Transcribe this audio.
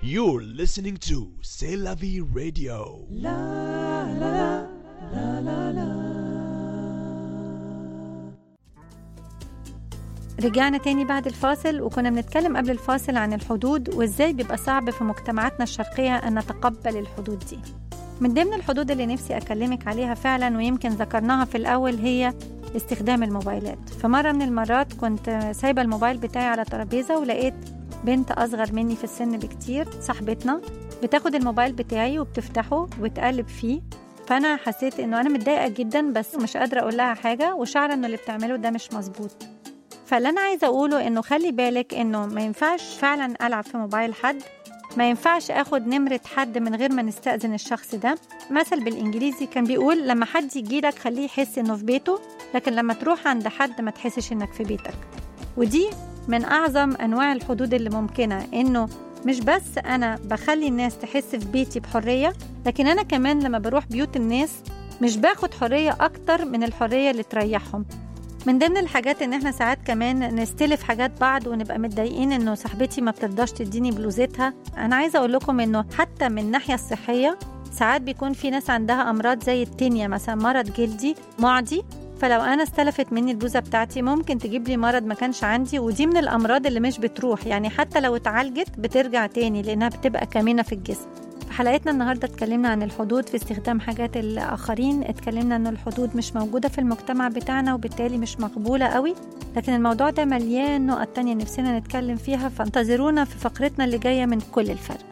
You're listening to C'est la vie radio. رجعنا تاني بعد الفاصل وكنا بنتكلم قبل الفاصل عن الحدود وازاي بيبقى صعب في مجتمعاتنا الشرقية أن نتقبل الحدود دي من ضمن الحدود اللي نفسي أكلمك عليها فعلا ويمكن ذكرناها في الأول هي استخدام الموبايلات في مرة من المرات كنت سايبة الموبايل بتاعي على ترابيزة ولقيت بنت أصغر مني في السن بكتير صاحبتنا بتاخد الموبايل بتاعي وبتفتحه وتقلب فيه فأنا حسيت إنه أنا متضايقة جدا بس مش قادرة أقول لها حاجة وشعرة إنه اللي بتعمله ده مش مظبوط فاللي انا عايزه اقوله انه خلي بالك انه ما ينفعش فعلا العب في موبايل حد ما ينفعش اخد نمرة حد من غير ما نستأذن الشخص ده مثل بالانجليزي كان بيقول لما حد يجيلك خليه يحس انه في بيته لكن لما تروح عند حد ما تحسش انك في بيتك ودي من اعظم انواع الحدود اللي ممكنة انه مش بس انا بخلي الناس تحس في بيتي بحرية لكن انا كمان لما بروح بيوت الناس مش باخد حرية اكتر من الحرية اللي تريحهم من ضمن الحاجات ان احنا ساعات كمان نستلف حاجات بعض ونبقى متضايقين انه صاحبتي ما بترضاش تديني بلوزتها انا عايزه اقول لكم انه حتى من الناحيه الصحيه ساعات بيكون في ناس عندها امراض زي التينيا مثلا مرض جلدي معدي فلو انا استلفت مني البلوزه بتاعتي ممكن تجيب لي مرض ما كانش عندي ودي من الامراض اللي مش بتروح يعني حتى لو اتعالجت بترجع تاني لانها بتبقى كمينه في الجسم في حلقتنا النهارده اتكلمنا عن الحدود في استخدام حاجات الاخرين اتكلمنا ان الحدود مش موجوده في المجتمع بتاعنا وبالتالي مش مقبوله قوي لكن الموضوع ده مليان نقط تانية نفسنا نتكلم فيها فانتظرونا في فقرتنا اللي جايه من كل الفرق